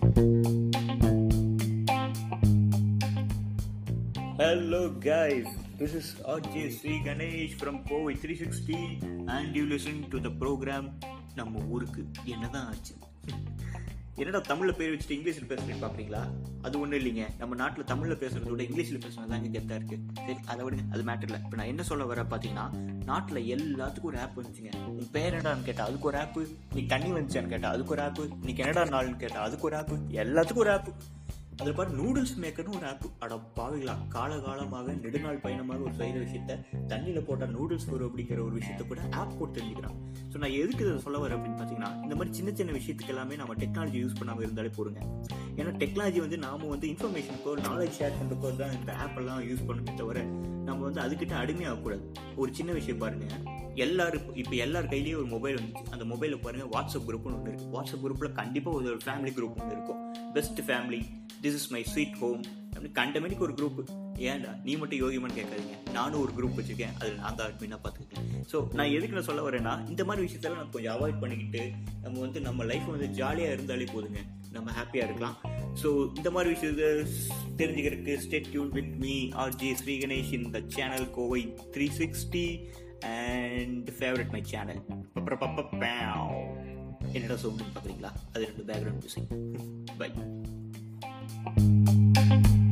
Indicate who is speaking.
Speaker 1: Hello guys, this is RJ Sri Ganesh from Covid 360 and you listen to the program நம்ம ஊருக்கு என்னதான் ஆச்சு என்னடா தமிழ்ல பேர் வச்சுட்டு இங்கிலீஷ்ல பேசுறேன்னு பாக்குறீங்களா அது ஒண்ணும் இல்லைங்க நம்ம நாட்டுல தமிழ்ல பேசுறத விட இங்கிலீஷ்ல பேசுறது தான் கெத்தா இருக்கு சரி அதை விடுங்க அது மேட்டர் இல்ல இப்ப நான் என்ன சொல்ல வர பாத்தீங்கன்னா நாட்டுல எல்லாத்துக்கும் ஒரு ஆப் வந்துச்சுங்க உன் பேர் என்னடான்னு கேட்டா அதுக்கு ஒரு ஆப் நீ தண்ணி வந்துச்சான்னு கேட்டா அதுக்கு ஒரு ஆப் நீ கனடா நாள்னு கேட்டா அதுக்கு ஒரு ஆப் எல்லாத்துக்கும் ஒரு ஆப் அதில் பாரு நூடுல்ஸ் மேக்கர்னு ஒரு ஆப் அட பாவிகளா காலகாலமாக நெடுநாள் பயணமாக ஒரு செய்கிற விஷயத்த தண்ணியில் போட்டால் நூடுல்ஸ் வரும் அப்படிங்கிற ஒரு விஷயத்த கூட ஆப் போட்டு தெரிஞ்சுக்கிறான் ஸோ நான் எதுக்கு இதை சொல்ல வரேன் அப்படின்னு பார்த்தீங்கன்னா இந்த மாதிரி சின்ன சின்ன விஷயத்துக்கு எல்லாமே நம்ம டெக்னாலஜி யூஸ் பண்ணாமல் இருந்தாலே போடுங்க ஏன்னா டெக்னாலஜி வந்து நாம வந்து இன்ஃபர்மேஷனுக்கோ நாலேஜ் ஷேர் பண்ணுறக்கோ தான் இந்த ஆப் எல்லாம் யூஸ் பண்ணுமே தவிர நம்ம வந்து அதுக்கிட்ட அடிமையாகக்கூடாது ஒரு சின்ன விஷயம் பாருங்க எல்லாரும் இப்போ எல்லார் கையிலயும் ஒரு மொபைல் வந்துச்சு அந்த மொபைலில் பாருங்க வாட்ஸ்அப் குரூப்னு ஒன்று இருக்கு வாட்ஸ்அப் குரூப்பில் கண்டிப்பாக ஒரு ஃபேமிலி குரூப் ஒன்று இருக்கும் best family this is my sweet home அப்படின்னு கண்டமேனிக்கு ஒரு குரூப் ஏன்டா நீ மட்டும் யோகியமான்னு கேட்காதீங்க நானும் ஒரு குரூப் வச்சிருக்கேன் அதில் நான் தான் அட்மினாக பார்த்துருக்கேன் ஸோ நான் எதுக்கு நான் சொல்ல வரேன்னா இந்த மாதிரி விஷயத்தெல்லாம் நான் கொஞ்சம் அவாய்ட் பண்ணிக்கிட்டு நம்ம வந்து நம்ம லைஃப் வந்து ஜாலியாக இருந்தாலே போதுங்க நம்ம ஹாப்பியாக இருக்கலாம் ஸோ இந்த மாதிரி விஷயத்த தெரிஞ்சுக்கிறதுக்கு stay tuned with me R J Sri Ganesh இந்த channel Kovai three sixty and favourite my channel என்னடா சவுண்டுன்னு பார்க்குறீங்களா அது ரெண்டு பேக்ரவுண்ட் மியூசிக் பை